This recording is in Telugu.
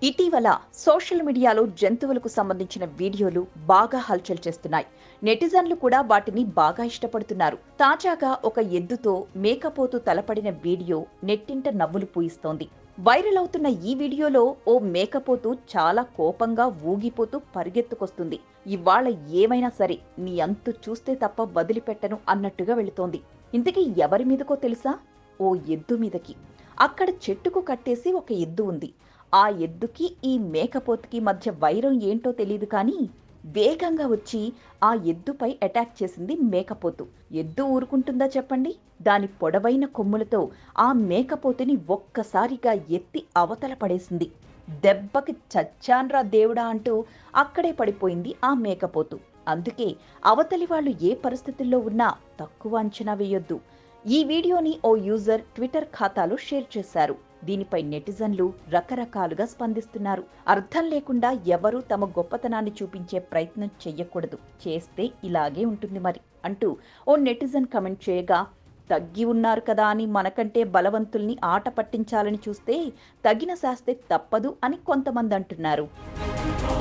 ఇటీవల సోషల్ మీడియాలో జంతువులకు సంబంధించిన వీడియోలు బాగా హల్చల్ చేస్తున్నాయి నెటిజన్లు కూడా వాటిని బాగా ఇష్టపడుతున్నారు తాజాగా ఒక ఎద్దుతో మేకపోతు తలపడిన వీడియో నెట్టింట నవ్వులు పూయిస్తోంది వైరల్ అవుతున్న ఈ వీడియోలో ఓ మేకపోతు చాలా కోపంగా ఊగిపోతూ పరిగెత్తుకొస్తుంది ఇవాళ ఏమైనా సరే నీ అంతు చూస్తే తప్ప వదిలిపెట్టను అన్నట్టుగా వెళుతోంది ఇంతకీ ఎవరి మీదకో తెలుసా ఓ ఎద్దు మీదకి అక్కడ చెట్టుకు కట్టేసి ఒక ఎద్దు ఉంది ఆ ఎద్దుకి ఈ మేకపోతుకి మధ్య వైరం ఏంటో తెలియదు కానీ వేగంగా వచ్చి ఆ ఎద్దుపై అటాక్ చేసింది మేకపోతు ఎద్దు ఊరుకుంటుందా చెప్పండి దాని పొడవైన కొమ్ములతో ఆ మేకపోతుని ఒక్కసారిగా ఎత్తి అవతల పడేసింది దెబ్బకి చచ్చాన్రా దేవుడా అంటూ అక్కడే పడిపోయింది ఆ మేకపోతు అందుకే అవతలి వాళ్ళు ఏ పరిస్థితుల్లో ఉన్నా తక్కువ అంచనా వేయొద్దు ఈ వీడియోని ఓ యూజర్ ట్విట్టర్ ఖాతాలో షేర్ చేశారు దీనిపై నెటిజన్లు రకరకాలుగా స్పందిస్తున్నారు అర్థం లేకుండా ఎవరూ తమ గొప్పతనాన్ని చూపించే ప్రయత్నం చెయ్యకూడదు చేస్తే ఇలాగే ఉంటుంది మరి అంటూ ఓ నెటిజన్ కమెంట్ చేయగా తగ్గి ఉన్నారు కదా అని మనకంటే బలవంతుల్ని ఆట పట్టించాలని చూస్తే తగిన శాస్తే తప్పదు అని కొంతమంది అంటున్నారు